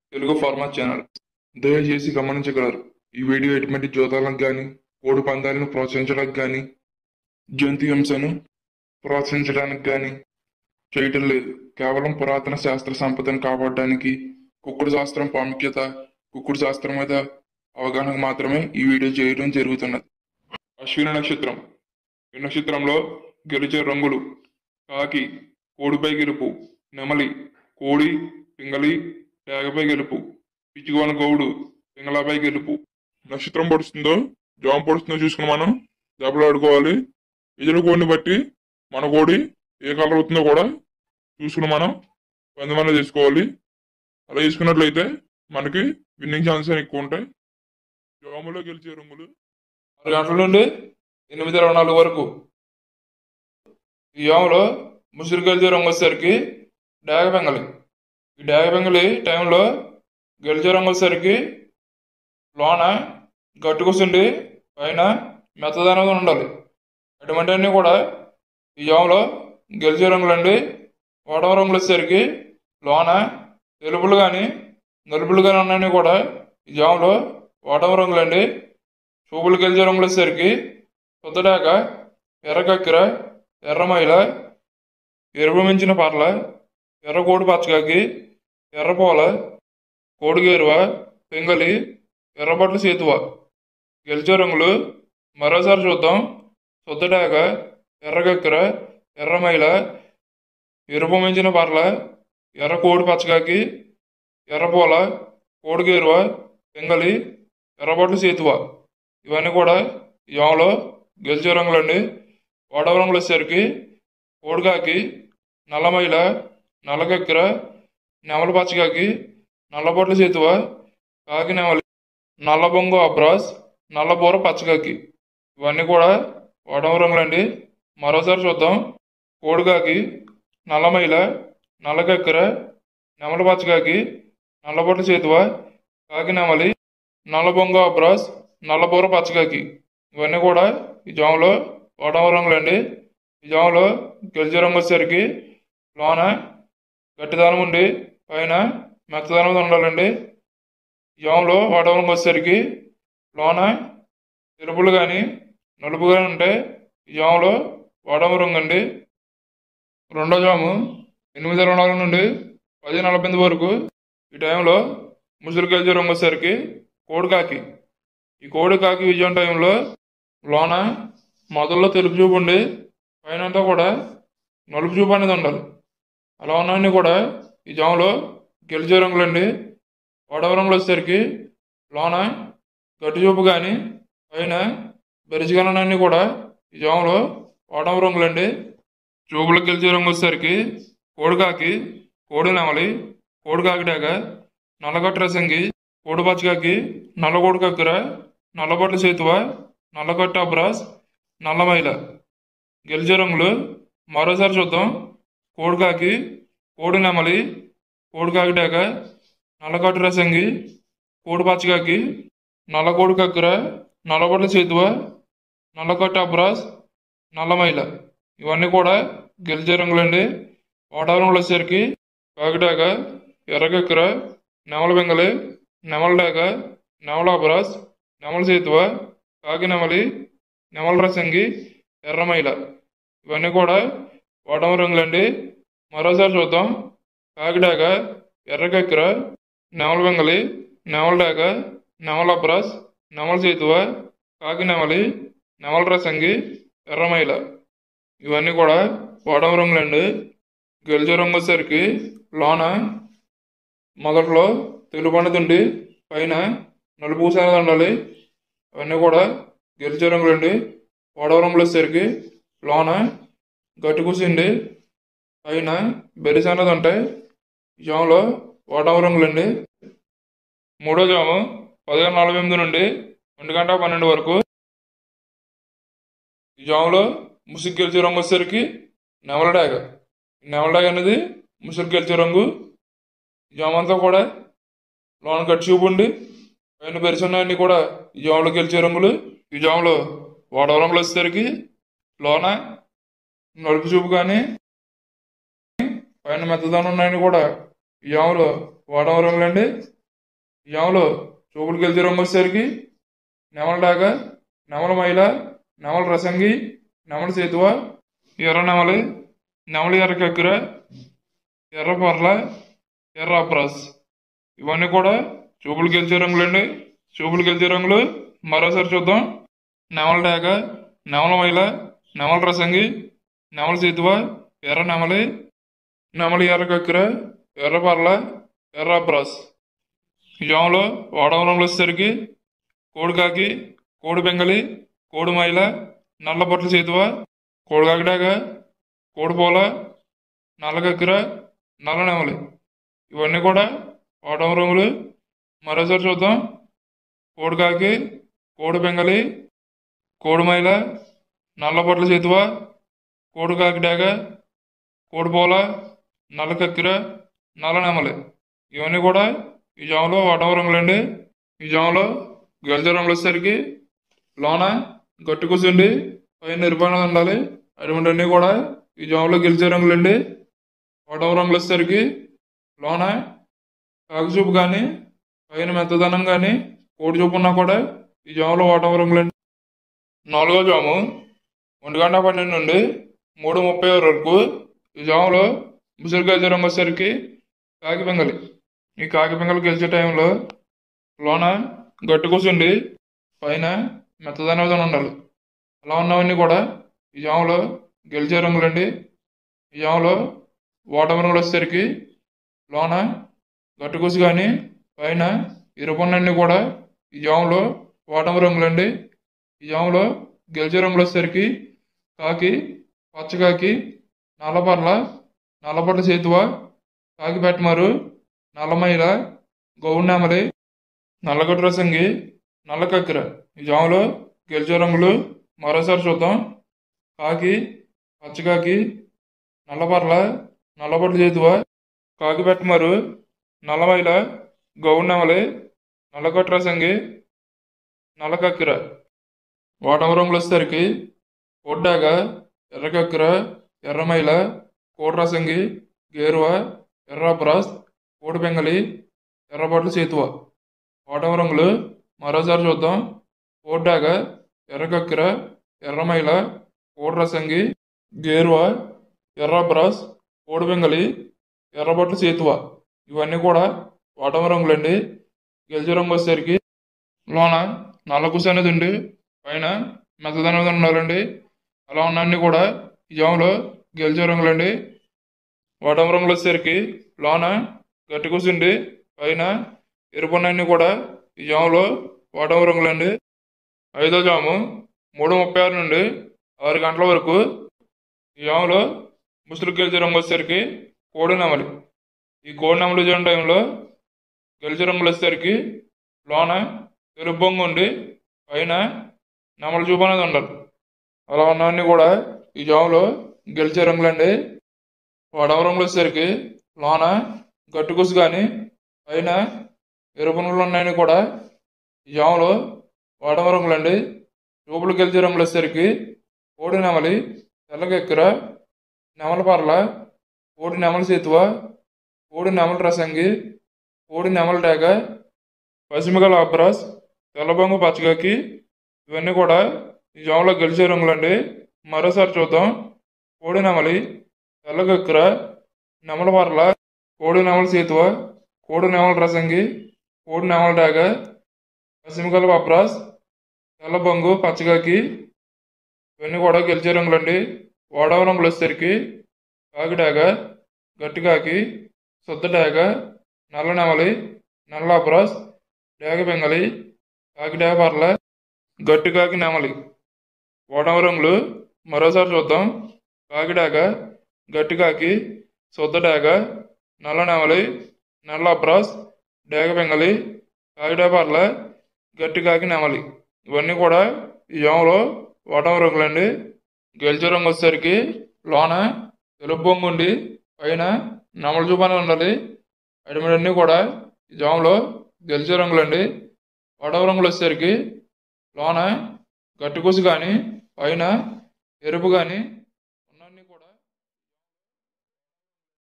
Telugu format channel దయచేసి గమనించగలరు ఈ వీడియో ఎటువంటి జోదాలకు కానీ కోడి పందాలను ప్రోత్సహించడానికి కానీ జంతు హింసను ప్రోత్సహించడానికి కానీ చేయటం లేదు కేవలం పురాతన శాస్త్ర సంపదను కాపాడడానికి కుక్కుడు శాస్త్రం ప్రాముఖ్యత కుక్కుడు శాస్త్రం మీద అవగాహన మాత్రమే ఈ వీడియో చేయడం జరుగుతున్నది అశ్విని నక్షత్రం ఈ నక్షత్రంలో గెలిచే రంగులు కాకి కోడిపై గెలుపు నెమలి కోడి పింగళి తేగపై గెలుపు పిచ్చుకోని గౌడు పింగళపై గెలుపు నక్షత్రం పడుతుందో జామ పడుతుందో చూసుకుని మనం దెబ్బలు ఆడుకోవాలి ఎదురు కోడిని బట్టి మన కోడి ఏ కలర్ అవుతుందో కూడా చూసుకుని మనం పందెమన్నా తీసుకోవాలి అలా తీసుకున్నట్లయితే మనకి విన్నింగ్ ఛాన్సెస్ ఎక్కువ ఉంటాయి జాములో గెలిచే రంగులు ఆరు గంటల నుండి ఎనిమిది ఇరవై నాలుగు వరకు ఈ జాములో ముసురు గెలిచే రంగు వచ్చేసరికి డాగ బెంగలి ఈ డాగ బెంగలి టైంలో గెలిచే రంగు వచ్చేసరికి లోన గట్టుకొస్తుండి పైన మెత్తదనంగా ఉండాలి అటువంటివన్నీ కూడా ఈ జాములో గెలిచే రంగులండి ఓడవ రంగులు వచ్చేసరికి లోన తెలుపులు కానీ నలుపులు కానీ ఉన్నాయని కూడా ఈ జాములో ఓటమ రంగులండి చూపులు గెలిచే రంగులు వచ్చేసరికి పొద్దుడాక ఎర్రకక్కిర ఎర్రమైల ఎరుపు మించిన పర్ల ఎర్ర కోడి పచ్చకాకి ఎర్రపోల కోడిగేరువ పెంగలి ఎర్రబట్ల సేతువ గెలిచే రంగులు మరోసారి చూద్దాం సొద్దుడాక ఎర్రకక్కిర ఎర్రమైల ఎరుపు మించిన పర్ల ఎర్ర కోడి పచ్చకాకి ఎర్రపోల కోడిగేరువ పెంగలి ఎర్రబట్ల సేతువ ఇవన్నీ కూడా యామలో గెలిచే రంగులండి ఓడవ రంగులు వచ్చేసరికి కోడికాకి నల్లమైల నల్లకక్కిర నెమల పచ్చకాకి నల్లబొట్ల చేతువ కాకి నెమలి నల్ల బొంగు అబ్రాస్ నల్లబూర పచ్చకాకి ఇవన్నీ కూడా ఓడవ రంగులండి మరోసారి చూద్దాం కోడికాకి నల్లమైల నల్లకక్కిర నెమల పచ్చకాకి నల్లబొట్ల చేతువ కాకి నెమలి నల్ల బొంగు అబ్రాస్ నల్లబూర పచ్చకాకి ఇవన్నీ కూడా ఈ జాములో ఓటమ రంగులండి ఈ జాములో గెలిచే రంగు వచ్చేసరికి లోన గట్టిదనం ఉండి పైన మెత్తదనం ఉండాలండి ఈ జాములో ఓటమ రంగు వచ్చేసరికి లోన ఎరుపులు కానీ నలుపు కానీ ఉంటే ఈ జాములో ఓటమ రంగు అండి రెండో జాము ఎనిమిది ఇరవై నాలుగు నుండి పది నలభై ఎనిమిది వరకు ఈ టైంలో ముసురు గెలిచే రంగు వచ్చేసరికి కోడికాకి ఈ కోడికాకి విజయం టైంలో లోన మొదల్లో తెలుపు చూపు ఉండి పైన అంతా కూడా నలుపు చూపు అనేది ఉండాలి అలా ఉన్నవన్నీ కూడా ఈ జాములో గెలిచే రంగులండి ఓడవ రంగులు వచ్చేసరికి లోన గట్టి చూపు కానీ పైన బెరిచిగలనన్నీ కూడా ఈ జాములో ఓడవ రంగులండి చూపులకు గెలిచే రంగు వచ్చేసరికి కోడికాకి కోడి నెమలి కోడికాకి డాగ నల్లగట్ట రసంగి కోడి పచ్చకాకి నల్లగోడు కక్కుర నల్లబొట్ల చేతువ నల్లగట్ట అబ్రాస్ నల్లమైల గెలిచే రంగులు మరోసారి చూద్దాం కోడికాకి కోడి నెమలి కోడికాకి డాక నల్లగట్ట రసంగి కోడి పచ్చకాకి నల్లగోడు కక్కుర నల్లబొట్ల చేతువ నల్లగట్ట అబ్రాస్ నల్లమైల ఇవన్నీ కూడా గెలిచే రంగులండి ఓటా రంగులు వచ్చేసరికి కాకిడాక ఎర్రకక్కర నెమల బెంగలి నెమల డాక నెమల అబ్రాస్ నెమల సేతువ కాకి నెమలి నెమల రసంగి ఎర్రమైల ఇవన్నీ కూడా ఓటమ రంగులండి మరోసారి చూద్దాం కాకిడాక ఎర్రకక్కిర నెమల బెంగలి నెమల డాక నెమల అబ్రాస్ నెమల సేతువ కాకి నెమలి నెమల రసంగి ఎర్రమైల ఇవన్నీ కూడా ఓటమ రంగులండి గెలిచే రంగు వచ్చేసరికి లోన మొదట్లో తెలుపు అనేది ఉండి పైన నలుపు పూస ఉండాలి అవన్నీ కూడా గెలిచే రంగులండి ఓడవ రంగులు వచ్చేసరికి లోన గట్టి కూసిండి పైన బెరిస అనేది ఉంటాయి ఈ జాములో ఓటవ రంగులండి మూడో జాము పదిహేను నలభై ఎనిమిది నుండి ఒంటి గంట పన్నెండు వరకు ఈ జాములో ముసుగు గెలిచే రంగు వచ్చేసరికి నెమల డాగ నెమల డాగ అనేది ముసుగు గెలిచే రంగు ఈ జామ అంతా కూడా లోన కట్టి చూపుండి పైన పెరిచున్నాయన్నీ కూడా ఈ జాములో గెలిచే రంగులు ఈ జాములో ఓడవ రంగులు వచ్చేసరికి లోన నలుపు చూపు కానీ పైన మెత్తదనం ఉన్నాయని కూడా ఈ జాములో ఓడవ రంగులండి ఈ జాములో చూపులు గెలిచే రంగు వచ్చేసరికి నెమల డాగ నెమల మైల నెమల రసంగి నెమల సేతువ ఎర్ర నెమలి నెమలి ఎర్ర కక్కెర ఎర్ర పర్ల ఎర్ర అప్రాస్ ఇవన్నీ కూడా చూపులు గెలిచే రంగులండి చూపులు గెలిచే రంగులు మరోసారి చూద్దాం నెమల డాగ నెమల మైల నెమల రసంగి నెమల సేతువ ఎర్ర నెమలి నెమలి ఎర్ర కక్కెర ఎర్ర పర్ల ఎర్ర అప్రాస్ ఈ జాములో వాడవ రంగులు వచ్చేసరికి కోడికాకి కోడి బెంగలి కోడి మైల నల్ల బొట్ల చేతువ కోడికాకిడాక కోడిపోల నల్ల కక్కెర నల్ల నెమలి ఇవన్నీ కూడా వాడవ రంగులు మరోసారి చూద్దాం కోడికాకి కోడి బెంగలి కోడి మైల నల్ల బొట్ల చేతువ కోడికాకిడాక కోడిపోల నల్ల కక్కెర నల్ల నెమలి ఇవన్నీ కూడా ఈ జాములో వాటవ రంగులండి ఈ జాములో గెలిచే రంగులు వచ్చేసరికి లోన గట్టి కూర్చుండి పైన నిర్మాణం ఉండాలి అటువంటివన్నీ కూడా ఈ జాములో గెలిచే రంగులండి వాటవ రంగులు వచ్చేసరికి లోన కాకుచూపు కానీ పైన మెత్తదనం కానీ కోడి చూపు ఉన్నా కూడా ఈ జాములో వాటవ రంగులండి నాలుగో జాము ఒంటి గంట పన్నెండు నుండి మూడు ముప్పై వరకు ఈ జాములో ముసురు గెలిచే రంగు వచ్చేసరికి కాకి బెంగలి ఈ కాకి బెంగలు గెలిచే టైంలో లోన గట్టి కూర్చుండి పైన మెత్తదనం ఉండాలి అలా ఉన్నవన్నీ కూడా ఈ జాములో గెలిచే రంగులండి ఈ జాములో ఓటమి రంగులు వచ్చేసరికి లోన గట్టి కూసి కానీ పైన ఇరుపన్నన్ని కూడా ఈ జాములో ఓటమి రంగులండి ఈ జాములో గెలిచే రంగులు వచ్చేసరికి కాకి పచ్చకాకి నల్లపర్ల నల్లపట్ల చేతువ కాకి పెట్టమారు నల్లమైల గౌన్నెమలి నల్లగొట్టు రసంగి నల్ల కక్కెర ఈ జాములో గెలిచే రంగులు మరోసారి చూద్దాం కాకి పచ్చకాకి నల్లపర్ల నల్లబొట్ల చేతువ కాకి పెట్టమారు నల్లమైల గౌన్నెమలి నల్లగొట్టు రసంగి నల్ల కక్కెర ఓటమి రంగులు వచ్చేసరికి ఒడ్డాక ఎర్ర కక్కెర ఎర్రమైల కోటరసంగి గేరువ ఎర్ర బ్రాస్ కోడి బెంగలి ఎర్రబొట్ల చేతువ ఓటమి రంగులు మరోసారి చూద్దాం ఓడ్డాక ఎర్ర కక్కెర ఎర్రమైల కోడి రసంగి గేరువ ఎర్ర బ్రాస్ కోడి బెంగలి ఎర్రబొట్ల చేతువ ఇవన్నీ కూడా ఓటమి రంగులండి గెలిచే రంగు వచ్చేసరికి లోన నల్లకుస అనేది ఉండి పైన మెత్తదనం అనేది ఉండాలండి అలా ఉన్నన్ని కూడా ఈ జాములో గెలిచే రంగులండి ఓటమి రంగులు వచ్చేసరికి లోన గట్టి కూర్చుండి పైన ఎరుపున్నన్ని కూడా ఈ జాములో ఓటమి రంగులండి ఐదో జాము మూడు ముప్పై ఆరు నుండి ఆరు గంటల వరకు ఈ జాములో ముసురు గెలిచే రంగు వచ్చేసరికి కోడి నెమలి ఈ కోడి నెమలి చేయడం టైంలో గెలిచే రంగులు వచ్చేసరికి లోన ఎరుపు బొంగు ఉండి పైన నెమలి చూపు అనేది ఉండాలి అలా ఉన్నవన్నీ కూడా ఈ జాములో గెలిచే రంగులండి వడవ రంగులు వచ్చేసరికి లోన గట్టుకుసు కానీ పైన ఎరుపు రంగులు ఉన్నాయని కూడా ఈ జాములో వడవ రంగులండి చూపులు గెలిచే రంగులు వచ్చేసరికి కోడి నెమలి తెల్లగెక్కర నెమల పర్ల కోడి నెమల చేతువ కోడి నెమల రసంగి కోడి నెమల డేగ పసిమిగల అబ్రాస్ తెల్లబొంగు పచ్చగాకి ఇవన్నీ కూడా ఈ జాములో గెలిచే రంగులండి మరోసారి చూద్దాం కోడి నెమలి తెల్లగెక్కర నెమల పర్ల కోడి నెమల చేతువ కోడి నెమల రసంగి కోడి నెమల డాగ పసిమిగల పప్రాస్ తెల్లబొంగు పచ్చగాకి ఇవన్నీ కూడా గెలిచే రంగులండి ఓడవ రంగులు వచ్చేసరికి కాకిడాగ గట్టికాకి శుద్ధ డాగ నల్ల నెమలి నల్ల అప్రాస్ డేగ బెంగలి కాకిడాగ పర్ల గట్టికాకి నెమలి ఓడవ రంగులు మరోసారి చూద్దాం కాకిడాగ గట్టికాకి శుద్ధ డాగ నల్ల నెమలి నల్ల అప్రాస్ డేగ బెంగలి కాకిడాగ పర్ల గట్టికాకి నెమలి ఇవన్నీ కూడా ఈ జాములో ఓటమ రంగులండి గెలిచే రంగు వచ్చేసరికి లోన తెలుపు బొంగు ఉండి పైన నమల చూపని ఉండాలి అడిమిడన్నీ కూడా ఈ జాములో గెలిచే రంగులండి ఓటమ రంగులు వచ్చేసరికి లోన గట్టికూసు కానీ పైన ఎరుపు కానీ